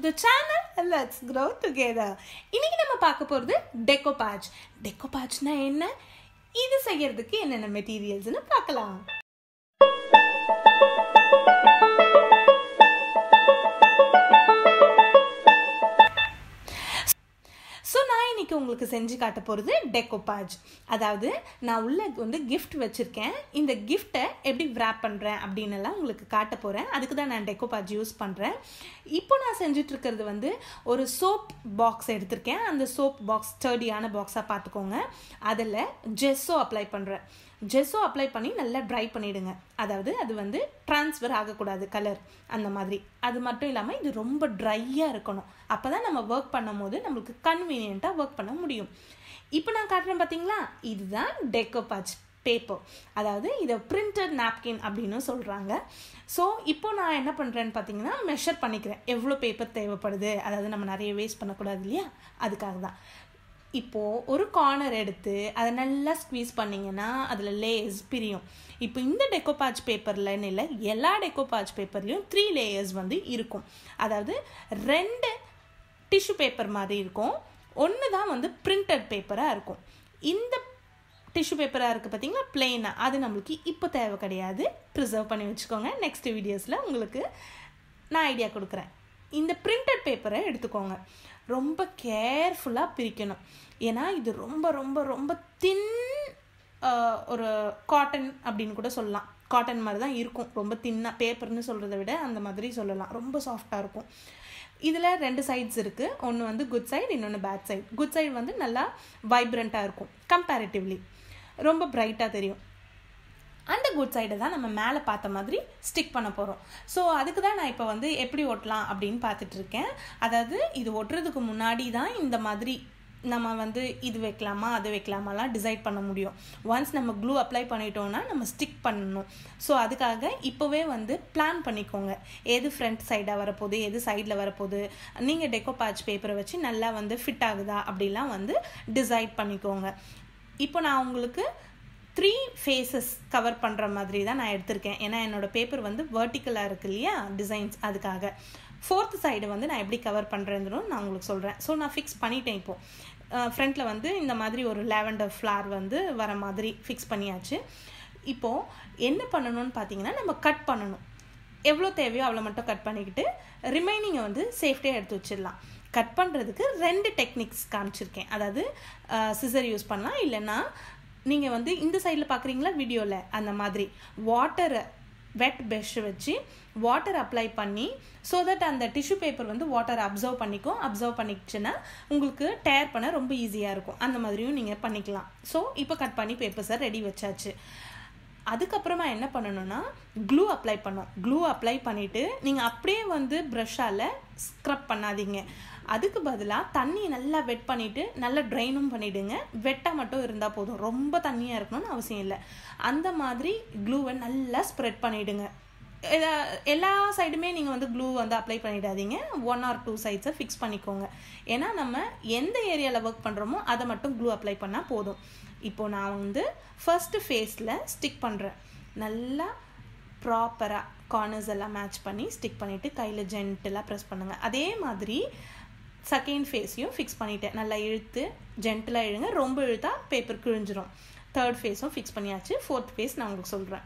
the channel let's grow together இன்னைக்கு நம்ம பார்க்க போகிறது டெக்கோ பேட்ச் டெக்கோ பேட்ச்னா என்ன இது செய்யறதுக்கு என்னென்ன மெட்டீரியல்ஸ்னு பார்க்கலாம் ஸோ நான் இன்னைக்கு உங்களுக்கு செஞ்சு காட்ட போகிறது டெக்கோபாஜ் அதாவது நான் உள்ள வந்து கிஃப்ட் வச்சுருக்கேன் இந்த கிஃப்ட்டை எப்படி wrap பண்ணுறேன் அப்படின்னு எல்லாம் உங்களுக்கு காட்ட போகிறேன் அதுக்கு தான் நான் டெக்கோபாஜ் யூஸ் பண்ணுறேன் இப்போ நான் செஞ்சுட்டு இருக்கிறது வந்து ஒரு சோப் பாக்ஸ் எடுத்திருக்கேன் அந்த சோப் பாக்ஸ் ஸ்டர்டியான பாக்ஸாக பார்த்துக்கோங்க அதில் ஜெஸ்ஸோ அப்ளை பண்ணுறேன் ஜெஸ்ஸோ அப்ளை பண்ணி நல்லா ட்ரை பண்ணிவிடுங்க அதாவது அது வந்து ட்ரான்ஸ்ஃபர் ஆகக்கூடாது கலர் அந்த மாதிரி அது மட்டும் இல்லாமல் இது ரொம்ப ட்ரையாக இருக்கணும் அப்போ தான் நம்ம ஒர்க் பண்ணும் போது நம்மளுக்கு கன்வீனியண்ட்டாக ஒர்க் பண்ண முடியும் இப்போ நான் காட்டுறேன் பார்த்தீங்களா இதுதான் டெக்கோபாச் பேப்பர் அதாவது இதை பிரிண்டட் நாப்கின் அப்படின்னு சொல்கிறாங்க ஸோ இப்போ நான் என்ன பண்ணுறேன்னு பார்த்தீங்கன்னா மெஷர் பண்ணிக்கிறேன் எவ்வளோ பேப்பர் தேவைப்படுது அதாவது நம்ம நிறைய வேஸ்ட் பண்ணக்கூடாது இல்லையா அதுக்காக தான் இப்போது ஒரு கார்னர் எடுத்து அதை நல்லா ஸ்க்வீஸ் பண்ணிங்கன்னா அதில் லேயர்ஸ் பிரியும் இப்போ இந்த டெக்கோபாச் பேப்பர்லன்னு இல்லை எல்லா டெக்கோபாச் பேப்பர்லேயும் த்ரீ லேயர்ஸ் வந்து இருக்கும் அதாவது ரெண்டு டிஷ்யூ பேப்பர் மாதிரி இருக்கும் ஒன்று தான் வந்து பிரிண்டட் பேப்பராக இருக்கும் இந்த டிஷ்யூ பேப்பராக இருக்குது பார்த்தீங்களா பிளெயினாக அது நம்மளுக்கு இப்போ தேவை கிடையாது ப்ரிசர்வ் பண்ணி வச்சுக்கோங்க நெக்ஸ்ட் வீடியோஸில் உங்களுக்கு நான் ஐடியா கொடுக்குறேன் இந்த பிரிண்டட் பேப்பரை எடுத்துக்கோங்க ரொம்ப கேர்ஃபுல்லாக பிரிக்கணும் ஏன்னா இது ரொம்ப ரொம்ப ரொம்ப தின் ஒரு காட்டன் அப்படின்னு கூட சொல்லலாம் காட்டன் மாதிரி தான் இருக்கும் ரொம்ப தின்னாக பேப்பர்னு சொல்கிறத விட அந்த மாதிரி சொல்லலாம் ரொம்ப சாஃப்டாக இருக்கும் இதில் ரெண்டு சைட்ஸ் இருக்குது ஒன்று வந்து குட் சைடு இன்னொன்று பேட் சைடு குட் சைடு வந்து நல்லா வைப்ரண்ட்டாக இருக்கும் கம்பேரிட்டிவ்லி ரொம்ப பிரைட்டாக தெரியும் அந்த குட் சைடை தான் நம்ம மேலே பார்த்த மாதிரி ஸ்டிக் பண்ண போகிறோம் ஸோ அதுக்கு தான் நான் இப்போ வந்து எப்படி ஒட்டலாம் அப்படின்னு பார்த்துட்டு இருக்கேன் அதாவது இது ஒட்டுறதுக்கு முன்னாடி தான் இந்த மாதிரி நம்ம வந்து இது வைக்கலாமா அது வைக்கலாமாலாம் டிசைட் பண்ண முடியும் ஒன்ஸ் நம்ம க்ளூ அப்ளை பண்ணிட்டோம்னா நம்ம ஸ்டிக் பண்ணணும் ஸோ அதுக்காக இப்போவே வந்து பிளான் பண்ணிக்கோங்க எது ஃப்ரண்ட் சைடாக வரப்போகுது எது சைடில் வரப்போகுது நீங்கள் டெக்கோ பேட்ச் பேப்பரை வச்சு நல்லா வந்து ஃபிட் ஆகுதா அப்படிலாம் வந்து டிசைட் பண்ணிக்கோங்க இப்போ நான் உங்களுக்கு த்ரீ ஃபேஸஸ் கவர் பண்ணுற மாதிரி தான் நான் எடுத்திருக்கேன் ஏன்னா என்னோடய பேப்பர் வந்து வேர்ட்டிக்கலாக இருக்கு இல்லையா டிசைன்ஸ் அதுக்காக ஃபோர்த் சைடு வந்து நான் எப்படி கவர் பண்ணுறேன்னு நான் உங்களுக்கு சொல்கிறேன் ஸோ நான் ஃபிக்ஸ் பண்ணிட்டேன் இப்போது ஃப்ரண்ட்டில் வந்து இந்த மாதிரி ஒரு லேவண்டர் ஃப்ளார் வந்து வர மாதிரி ஃபிக்ஸ் பண்ணியாச்சு இப்போது என்ன பண்ணணும்னு பார்த்தீங்கன்னா நம்ம கட் பண்ணணும் எவ்வளோ தேவையோ அவ்வளோ மட்டும் கட் பண்ணிக்கிட்டு ரிமைனிங்கை வந்து சேஃப்டியாக எடுத்து வச்சிடலாம் கட் பண்ணுறதுக்கு ரெண்டு டெக்னிக்ஸ் காமிச்சிருக்கேன் அதாவது சிசர் யூஸ் பண்ணலாம் இல்லைன்னா நீங்கள் வந்து இந்த சைடில் பார்க்குறீங்களா வீடியோவில் அந்த மாதிரி வாட்டரை வெட் ப்ரஷ் வச்சு வாட்டர் அப்ளை பண்ணி ஸோ தட் அந்த டிஷ்யூ பேப்பர் வந்து வாட்டர் அப்சர்வ் பண்ணிக்கும் அப்சர்வ் பண்ணிச்சுன்னா உங்களுக்கு டேர் பண்ண ரொம்ப ஈஸியாக இருக்கும் அந்த மாதிரியும் நீங்கள் பண்ணிக்கலாம் ஸோ இப்போ கட் பண்ணி பேப்பர்ஸை ரெடி வச்சாச்சு அதுக்கப்புறமா என்ன பண்ணணும்னா க்ளூ அப்ளை பண்ணோம் க்ளூ அப்ளை பண்ணிவிட்டு நீங்கள் அப்படியே வந்து ப்ரஷ்ஷால் ஸ்க்ரப் பண்ணாதீங்க அதுக்கு பதிலாக தண்ணி நல்லா வெட் பண்ணிவிட்டு நல்லா ட்ரைனும் பண்ணிவிடுங்க வெட்டாக மட்டும் இருந்தால் போதும் ரொம்ப தண்ணியாக இருக்கணும்னு அவசியம் இல்லை அந்த மாதிரி க்ளூவை நல்லா ஸ்ப்ரெட் பண்ணிவிடுங்க எல்லா சைடுமே நீங்கள் வந்து க்ளூ வந்து அப்ளை பண்ணிடாதீங்க ஒன் ஆர் டூ சைட்ஸை ஃபிக்ஸ் பண்ணிக்கோங்க ஏன்னா நம்ம எந்த ஏரியாவில் ஒர்க் பண்ணுறோமோ அதை மட்டும் க்ளூ அப்ளை பண்ணால் போதும் இப்போது நான் வந்து ஃபஸ்ட்டு ஃபேஸில் ஸ்டிக் பண்ணுறேன் நல்லா ப்ராப்பராக கார்னர்ஸ் எல்லாம் மேட்ச் பண்ணி ஸ்டிக் பண்ணிவிட்டு கையில் ஜென்டலாக ப்ரெஸ் பண்ணுங்கள் அதே மாதிரி செகண்ட் ஃபேஸையும் ஃபிக்ஸ் பண்ணிட்டேன் நல்லா இழுத்து ஜென்டலாக இழுங்க ரொம்ப இழுத்தா பேப்பர் கிழிஞ்சிரும் தேர்ட் ஃபேஸும் ஃபிக்ஸ் பண்ணியாச்சு ஃபோர்த் ஃபேஸ் நான் உங்களுக்கு சொல்கிறேன்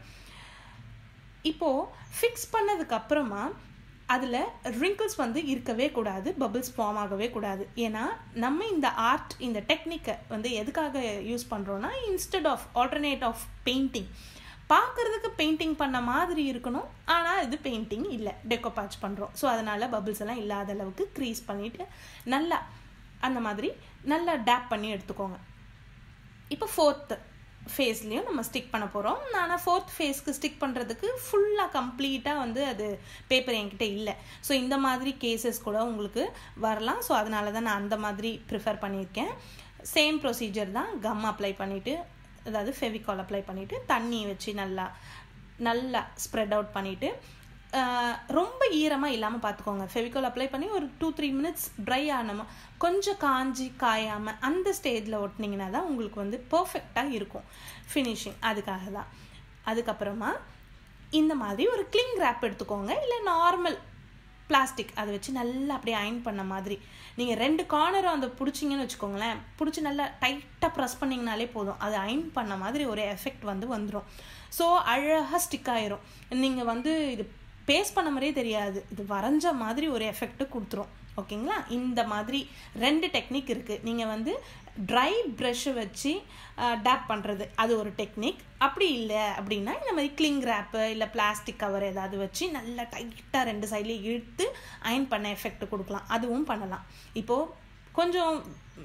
இப்போது ஃபிக்ஸ் பண்ணதுக்கப்புறமா அதில் ரிங்கிள்ஸ் வந்து இருக்கவே கூடாது பபிள்ஸ் ஃபார்ம் ஆகவே கூடாது ஏன்னா நம்ம இந்த ஆர்ட் இந்த டெக்னிக்கை வந்து எதுக்காக யூஸ் பண்ணுறோன்னா instead of alternate of painting பார்க்குறதுக்கு பெயிண்டிங் பண்ண மாதிரி இருக்கணும் ஆனால் இது பெயிண்டிங் இல்லை டெக்கோ பேட்ச் பண்ணுறோம் ஸோ அதனால் பபிள்ஸ் எல்லாம் இல்லாத அளவுக்கு க்ரீஸ் பண்ணிவிட்டு நல்லா அந்த மாதிரி நல்லா டேப் பண்ணி எடுத்துக்கோங்க இப்போ ஃபோர்த்து ஃபேஸ்லேயும் நம்ம ஸ்டிக் பண்ண போகிறோம் ஆனால் ஃபோர்த் ஃபேஸ்க்கு ஸ்டிக் பண்ணுறதுக்கு ஃபுல்லாக கம்ப்ளீட்டாக வந்து அது பேப்பர் என்கிட்ட இல்லை ஸோ இந்த மாதிரி கேசஸ் கூட உங்களுக்கு வரலாம் ஸோ அதனால தான் நான் அந்த மாதிரி ப்ரிஃபர் பண்ணியிருக்கேன் சேம் ப்ரொசீஜர் தான் கம் அப்ளை பண்ணிவிட்டு அதாவது ஃபெவிகால் அப்ளை பண்ணிவிட்டு தண்ணி வச்சு நல்லா நல்லா ஸ்ப்ரெட் அவுட் பண்ணிவிட்டு ரொம்ப ஈரமாக இல்லாமல் பார்த்துக்கோங்க ஃபெவிகால் அப்ளை பண்ணி ஒரு டூ த்ரீ மினிட்ஸ் ட்ரை ஆனமா கொஞ்சம் காஞ்சி காயாமல் அந்த ஸ்டேஜில் ஒட்டினீங்கன்னா தான் உங்களுக்கு வந்து பர்ஃபெக்டாக இருக்கும் ஃபினிஷிங் அதுக்காக தான் அதுக்கப்புறமா இந்த மாதிரி ஒரு கிளிங் ரேப் எடுத்துக்கோங்க இல்லை நார்மல் பிளாஸ்டிக் அதை வச்சு நல்லா அப்படியே அயன் பண்ண மாதிரி நீங்கள் ரெண்டு கார்னரும் அந்த பிடிச்சிங்கன்னு வச்சுக்கோங்களேன் பிடிச்சி நல்லா டைட்டாக ப்ரெஸ் பண்ணிங்கனாலே போதும் அது அயன் பண்ண மாதிரி ஒரு எஃபெக்ட் வந்து வந்துடும் ஸோ அழகாக ஸ்டிக் ஆயிரும் நீங்கள் வந்து இது பேஸ்ட் பண்ண மாதிரியே தெரியாது இது வரைஞ்ச மாதிரி ஒரு எஃபெக்ட்டு கொடுத்துரும் ஓகேங்களா இந்த மாதிரி ரெண்டு டெக்னிக் இருக்குது நீங்கள் வந்து ட்ரை ப்ரஷ்ஷை வச்சு டேப் பண்ணுறது அது ஒரு டெக்னிக் அப்படி இல்லை அப்படின்னா இந்த மாதிரி கிளிங் ரேப்பு இல்லை பிளாஸ்டிக் கவர் ஏதாவது வச்சு நல்லா டைட்டாக ரெண்டு சைட்லேயும் இழுத்து அயன் பண்ண எஃபெக்ட் கொடுக்கலாம் அதுவும் பண்ணலாம் இப்போது கொஞ்சம்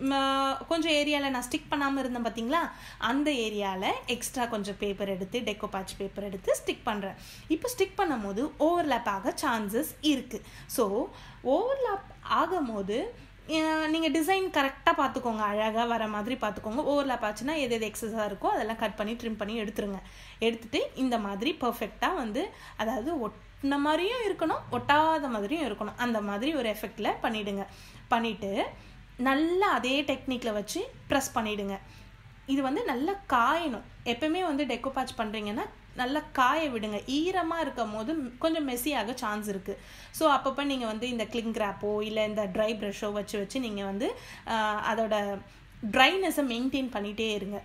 கொஞ்சம் ஏரியாவில் நான் ஸ்டிக் பண்ணாமல் இருந்தேன் பார்த்தீங்களா அந்த ஏரியாவில் எக்ஸ்ட்ரா கொஞ்சம் பேப்பர் எடுத்து டெக்கோ பேட்ச் பேப்பர் எடுத்து ஸ்டிக் பண்ணுறேன் இப்போ ஸ்டிக் பண்ணும் போது ஓவர்லேப் ஆக சான்சஸ் இருக்குது ஸோ ஓவர்லேப் ஆகும் போது நீங்கள் டிசைன் கரெக்டாக பார்த்துக்கோங்க அழகாக வர மாதிரி பார்த்துக்கோங்க ஓவர்லேப் ஆச்சுன்னா எது எது எக்ஸஸாக இருக்கோ அதெல்லாம் கட் பண்ணி ட்ரிம் பண்ணி எடுத்துருங்க எடுத்துகிட்டு இந்த மாதிரி பர்ஃபெக்டாக வந்து அதாவது ஒட்டின மாதிரியும் இருக்கணும் ஒட்டாத மாதிரியும் இருக்கணும் அந்த மாதிரி ஒரு எஃபெக்டில் பண்ணிவிடுங்க பண்ணிவிட்டு நல்லா அதே டெக்னிக்கில் வச்சு ப்ரெஸ் பண்ணிவிடுங்க இது வந்து நல்லா காயணும் எப்பவுமே வந்து டெக்கோபாச் பண்ணுறீங்கன்னா நல்லா காய விடுங்க ஈரமாக இருக்கும் போது கொஞ்சம் மெஸ்ஸியாக சான்ஸ் இருக்குது ஸோ அப்பப்போ நீங்கள் வந்து இந்த கிளிங் கிராப்போ இல்லை இந்த ட்ரை ப்ரஷ்ஷோ வச்சு வச்சு நீங்கள் வந்து அதோட ட்ரைனஸை மெயின்டைன் பண்ணிகிட்டே இருங்க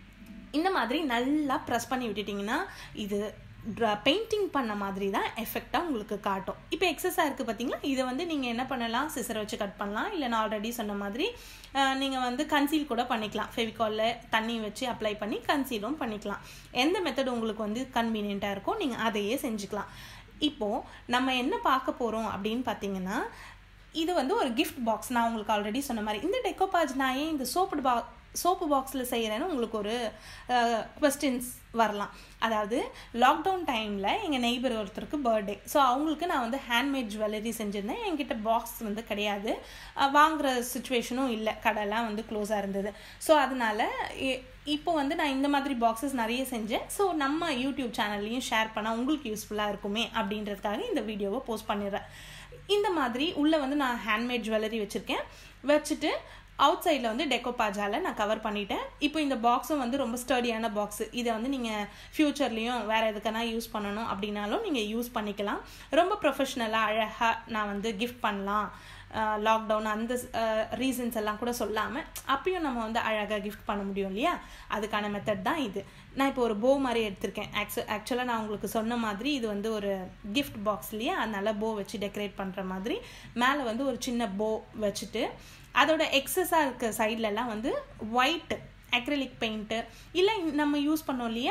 இந்த மாதிரி நல்லா ப்ரெஸ் பண்ணி விட்டுட்டிங்கன்னா இது பெயிண்டிங் பண்ண மாதிரி தான் எஃபெக்டாக உங்களுக்கு காட்டும் இப்போ எக்ஸஸாக இருக்குது பார்த்தீங்களா இதை வந்து நீங்கள் என்ன பண்ணலாம் சிசரை வச்சு கட் பண்ணலாம் இல்லை நான் ஆல்ரெடி சொன்ன மாதிரி நீங்கள் வந்து கன்சீல் கூட பண்ணிக்கலாம் ஃபெவிகாலில் தண்ணி வச்சு அப்ளை பண்ணி கன்சீலும் பண்ணிக்கலாம் எந்த மெத்தட் உங்களுக்கு வந்து கன்வீனியண்ட்டாக இருக்கோ நீங்கள் அதையே செஞ்சுக்கலாம் இப்போது நம்ம என்ன பார்க்க போகிறோம் அப்படின்னு பார்த்தீங்கன்னா இது வந்து ஒரு கிஃப்ட் பாக்ஸ் நான் உங்களுக்கு ஆல்ரெடி சொன்ன மாதிரி இந்த டெக்கோபாஜ் நான் ஏன் இந்த சோப்பு பா சோப்பு பாக்ஸில் செய்கிறேன்னு உங்களுக்கு ஒரு கொஸ்டின்ஸ் வரலாம் அதாவது லாக்டவுன் டைமில் எங்கள் நெய்பர் ஒருத்தருக்கு பர்த்டே ஸோ அவங்களுக்கு நான் வந்து ஹேண்ட்மேட் ஜுவல்லரி செஞ்சுருந்தேன் என்கிட்ட பாக்ஸ் வந்து கிடையாது வாங்குகிற சுச்சுவேஷனும் இல்லை கடைலாம் வந்து க்ளோஸாக இருந்தது ஸோ அதனால் இப்போ வந்து நான் இந்த மாதிரி பாக்ஸஸ் நிறைய செஞ்சேன் ஸோ நம்ம யூடியூப் சேனல்லையும் ஷேர் பண்ணால் உங்களுக்கு யூஸ்ஃபுல்லாக இருக்குமே அப்படின்றதுக்காக இந்த வீடியோவை போஸ்ட் பண்ணிடுறேன் இந்த மாதிரி உள்ளே வந்து நான் ஹேண்ட்மேட் ஜுவல்லரி வச்சுருக்கேன் வச்சுட்டு அவுட் சைடில் வந்து டெக்கோபாஜாவில் நான் கவர் பண்ணிட்டேன் இப்போ இந்த பாக்ஸும் வந்து ரொம்ப ஸ்டடியான பாக்ஸு இதை வந்து நீங்கள் ஃப்யூச்சர்லேயும் வேறு எதுக்கான யூஸ் பண்ணணும் அப்படின்னாலும் நீங்கள் யூஸ் பண்ணிக்கலாம் ரொம்ப ப்ரொஃபஷ்னலாக அழகாக நான் வந்து கிஃப்ட் பண்ணலாம் லாக்டவுன் அந்த ரீசன்ஸ் எல்லாம் கூட சொல்லாமல் அப்பயும் நம்ம வந்து அழகாக கிஃப்ட் பண்ண முடியும் இல்லையா அதுக்கான மெத்தட் தான் இது நான் இப்போ ஒரு போ மாதிரி எடுத்திருக்கேன் ஆக்சு ஆக்சுவலாக நான் உங்களுக்கு சொன்ன மாதிரி இது வந்து ஒரு கிஃப்ட் பாக்ஸ் இல்லையா அதனால போ வச்சு டெக்கரேட் பண்ணுற மாதிரி மேலே வந்து ஒரு சின்ன போ வச்சுட்டு அதோட எக்ஸஸாக இருக்க சைட்லலாம் வந்து ஒயிட் அக்ரிலிக் பெயிண்ட்டு இல்லை நம்ம யூஸ் பண்ணோம் இல்லையா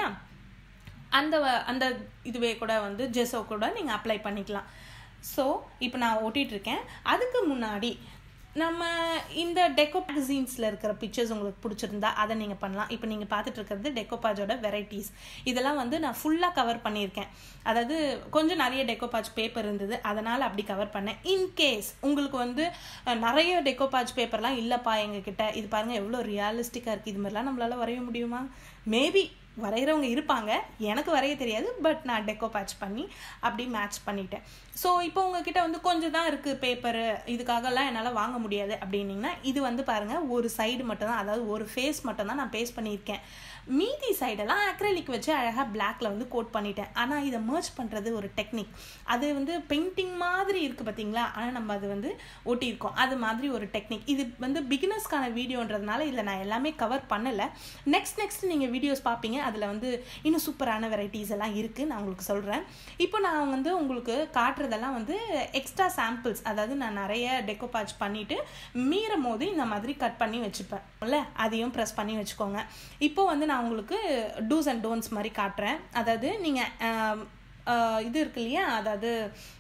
அந்த அந்த இதுவே கூட வந்து ஜெஸோ கூட நீங்கள் அப்ளை பண்ணிக்கலாம் ஸோ இப்போ நான் ஓட்டிகிட்ருக்கேன் அதுக்கு முன்னாடி நம்ம இந்த டெக்கோ மேகசீன்ஸில் இருக்கிற பிக்சர்ஸ் உங்களுக்கு பிடிச்சிருந்தா அதை நீங்கள் பண்ணலாம் இப்போ நீங்கள் பார்த்துட்டு இருக்கிறது டெக்கோபாஜோட வெரைட்டிஸ் இதெல்லாம் வந்து நான் ஃபுல்லாக கவர் பண்ணியிருக்கேன் அதாவது கொஞ்சம் நிறைய டெக்கோபாஜ் பேப்பர் இருந்தது அதனால் அப்படி கவர் பண்ணேன் இன்கேஸ் உங்களுக்கு வந்து நிறைய டெக்கோபாஜ் பேப்பர்லாம் இல்லைப்பா எங்ககிட்ட இது பாருங்கள் எவ்வளோ ரியாலிஸ்டிக்காக இருக்குது இது மாதிரிலாம் நம்மளால் வரைய முடியுமா மேபி வரைகிறவங்க இருப்பாங்க எனக்கு வரைய தெரியாது பட் நான் டெக்கோ பேட்ச் பண்ணி அப்படி மேட்ச் பண்ணிட்டேன் ஸோ இப்போ உங்ககிட்ட வந்து கொஞ்சம் தான் இருக்குது பேப்பரு இதுக்காகலாம் என்னால் வாங்க முடியாது அப்படின்னிங்கன்னா இது வந்து பாருங்கள் ஒரு சைடு மட்டும்தான் அதாவது ஒரு ஃபேஸ் மட்டும்தான் நான் பேஸ்ட் பண்ணியிருக்கேன் மீதி சைடெல்லாம் அக்ரலிக் வச்சு அழகாக பிளாக்ல வந்து கோட் பண்ணிட்டேன் ஆனால் இதை மர்ச் பண்ணுறது ஒரு டெக்னிக் அது வந்து பெயிண்டிங் மாதிரி இருக்குது பார்த்தீங்களா ஆனால் நம்ம அது வந்து ஒட்டியிருக்கோம் அது மாதிரி ஒரு டெக்னிக் இது வந்து பிகினர்ஸ்க்கான வீடியோன்றதுனால இதில் நான் எல்லாமே கவர் பண்ணலை நெக்ஸ்ட் நெக்ஸ்ட் நீங்கள் வீடியோஸ் பார்ப்பீங்க அதில் வந்து இன்னும் சூப்பரான வெரைட்டிஸ் எல்லாம் இருக்குது நான் உங்களுக்கு சொல்கிறேன் இப்போ நான் வந்து உங்களுக்கு காட்டுறதெல்லாம் வந்து எக்ஸ்ட்ரா சாம்பிள்ஸ் அதாவது நான் நிறைய டெக்கோபாச் பண்ணிவிட்டு மீறும் போது இந்த மாதிரி கட் பண்ணி வச்சுப்பேன் இல்லை அதையும் ப்ரெஸ் பண்ணி வச்சுக்கோங்க இப்போ வந்து நான் உங்களுக்கு டூஸ் அண்ட் டோன்ஸ் மாதிரி காட்டுறேன் அதாவது நீங்கள் இது இருக்கு இல்லையா அதாவது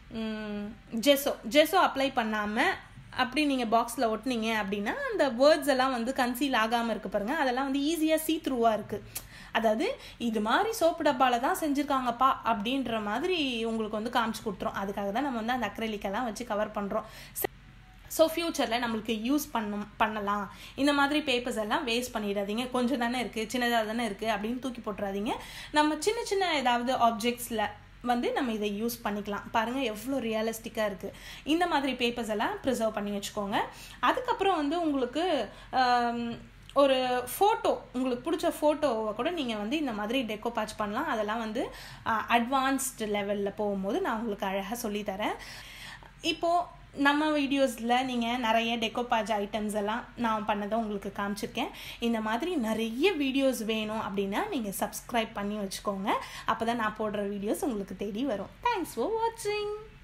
ஜெஸோ ஜெஸோ அப்ளை பண்ணாமல் அப்படி நீங்கள் பாக்ஸில் ஒட்டினீங்க அப்படின்னா அந்த வேர்ட்ஸ் எல்லாம் வந்து கன்சீல் ஆகாமல் இருக்கு பாருங்கள் அதெல்லாம் வந்து ஈஸியாக சீ த்ரூவாக இருக்குது அதாவது இது மாதிரி சோப்பு டப்பாவில் தான் செஞ்சுருக்காங்கப்பா அப்படின்ற மாதிரி உங்களுக்கு வந்து காமிச்சு கொடுத்துரும் அதுக்காக தான் நம்ம வந்து அந்த அக்ரலிக்கெல்லாம் வச்சு கவர் பண்ணுறோம் ஸோ ஃப்யூச்சரில் நம்மளுக்கு யூஸ் பண்ணும் பண்ணலாம் இந்த மாதிரி பேப்பர்ஸ் எல்லாம் வேஸ்ட் பண்ணிடாதீங்க கொஞ்சம் தானே இருக்குது சின்னதாக தானே இருக்குது அப்படின்னு தூக்கி போட்டுறாதீங்க நம்ம சின்ன சின்ன ஏதாவது ஆப்ஜெக்ட்ஸில் வந்து நம்ம இதை யூஸ் பண்ணிக்கலாம் பாருங்கள் எவ்வளோ ரியலிஸ்டிக்காக இருக்குது இந்த மாதிரி பேப்பர்ஸ் எல்லாம் ப்ரிசர்வ் பண்ணி வச்சுக்கோங்க அதுக்கப்புறம் வந்து உங்களுக்கு ஒரு ஃபோட்டோ உங்களுக்கு பிடிச்ச ஃபோட்டோவை கூட நீங்கள் வந்து இந்த மாதிரி டெக்கோ பேட்ச் பண்ணலாம் அதெல்லாம் வந்து அட்வான்ஸ்டு லெவலில் போகும்போது நான் உங்களுக்கு அழகாக சொல்லித்தரேன் இப்போது நம்ம வீடியோஸில் நீங்கள் நிறைய டெக்கோபாஜ் ஐட்டம்ஸ் எல்லாம் நான் பண்ணதை உங்களுக்கு காமிச்சிருக்கேன் இந்த மாதிரி நிறைய வீடியோஸ் வேணும் அப்படின்னா நீங்கள் சப்ஸ்கிரைப் பண்ணி வச்சுக்கோங்க அப்போ தான் நான் போடுற வீடியோஸ் உங்களுக்கு தேடி வரும் தேங்க்ஸ் ஃபார் வாட்சிங்